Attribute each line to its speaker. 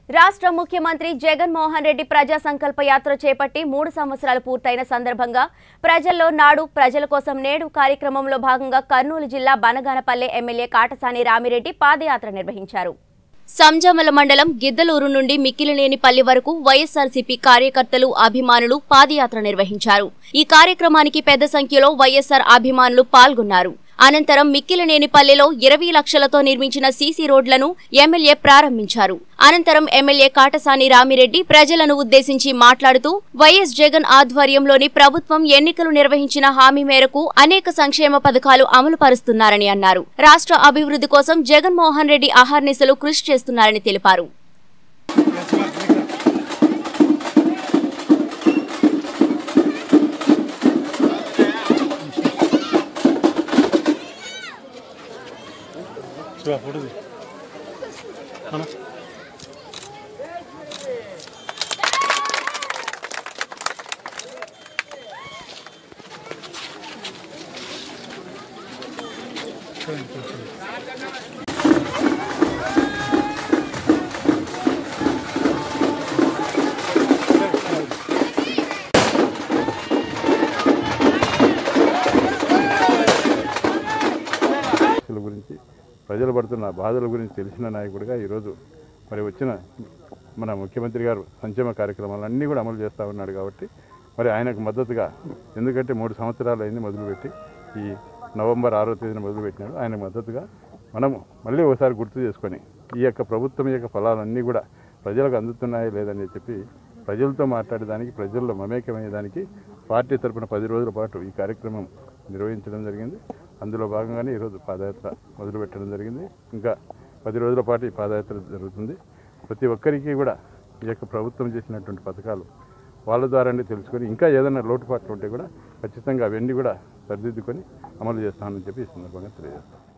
Speaker 1: రాష్ట్ర ముఖ్యమంత్రి జగన్మోహన్ రెడ్డి ప్రజా సంకల్ప యాత్ర చేపట్టి మూడు సంవత్సరాలు పూర్తయిన సందర్భంగా ప్రజల్లో నాడు ప్రజల కోసం నేడు కార్యక్రమంలో భాగంగా కర్నూలు జిల్లా బనగానపల్లె ఎమ్మెల్యే కాటసాని రామిరెడ్డి పాదయాత్ర నిర్వహించారు సంజమల మండలం గిద్దలూరు నుండి మిక్కిలినేనిపల్లి వరకు వైఎస్ఆర్సీపీ కార్యకర్తలు అభిమానులు పాదయాత్ర నిర్వహించారు ఈ కార్యక్రమానికి పెద్ద సంఖ్యలో వైఎస్ఆర్ అభిమానులు పాల్గొన్నారు అనంతరం మిక్కిలినేనిపల్లెలో ఇరవై లక్షలతో నిర్మించిన సీసీ రోడ్లను ఎమ్మెల్యే ప్రారంభించారు అనంతరం ఎమ్మెల్యే కాటసాని రామిరెడ్డి ప్రజలను ఉద్దేశించి మాట్లాడుతూ వైఎస్ జగన్ ఆధ్వర్యంలోని ప్రభుత్వం ఎన్నికలు నిర్వహించిన హామీ మేరకు అనేక సంక్షేమ పథకాలు అమలు పరుస్తున్నారని అన్నారు రాష్ట్ర అభివృద్ధి కోసం జగన్మోహన్ రెడ్డి అహర్నిశలు కృషి చేస్తున్నారని తెలిపారు
Speaker 2: शिवा फोटो दे हाँ ना
Speaker 3: సమస్యల గురించి ప్రజలు పడుతున్న బాధల గురించి తెలిసిన నాయకుడిగా ఈరోజు మరి వచ్చిన మన ముఖ్యమంత్రి గారు సంక్షేమ కార్యక్రమాలన్నీ కూడా అమలు చేస్తూ ఉన్నాడు కాబట్టి మరి ఆయనకు మద్దతుగా ఎందుకంటే మూడు సంవత్సరాలు అయింది మొదలుపెట్టి ఈ నవంబర్ ఆరో తేదీన మొదలుపెట్టినాడు ఆయనకు మద్దతుగా మనము మళ్ళీ ఒకసారి గుర్తు చేసుకొని ఈ యొక్క ప్రభుత్వం యొక్క ఫలాలన్నీ కూడా ప్రజలకు అందుతున్నాయా లేదని చెప్పి ప్రజలతో మాట్లాడేదానికి ప్రజల్లో మమేకమయ్యేదానికి పార్టీ తరపున పది రోజుల పాటు ఈ కార్యక్రమం నిర్వహించడం జరిగింది అందులో భాగంగానే ఈరోజు పాదయాత్ర మొదలుపెట్టడం జరిగింది ఇంకా పది రోజుల పాటు ఈ పాదయాత్ర జరుగుతుంది ప్రతి ఒక్కరికి కూడా ఈ యొక్క ప్రభుత్వం చేసినటువంటి పథకాలు వాళ్ళ ద్వారానే తెలుసుకొని ఇంకా ఏదైనా లోటుపాట్లు ఉంటే కూడా ఖచ్చితంగా అవన్నీ కూడా సరిదిద్దుకొని అమలు చేస్తామని చెప్పి ఈ సందర్భంగా తెలియజేస్తాం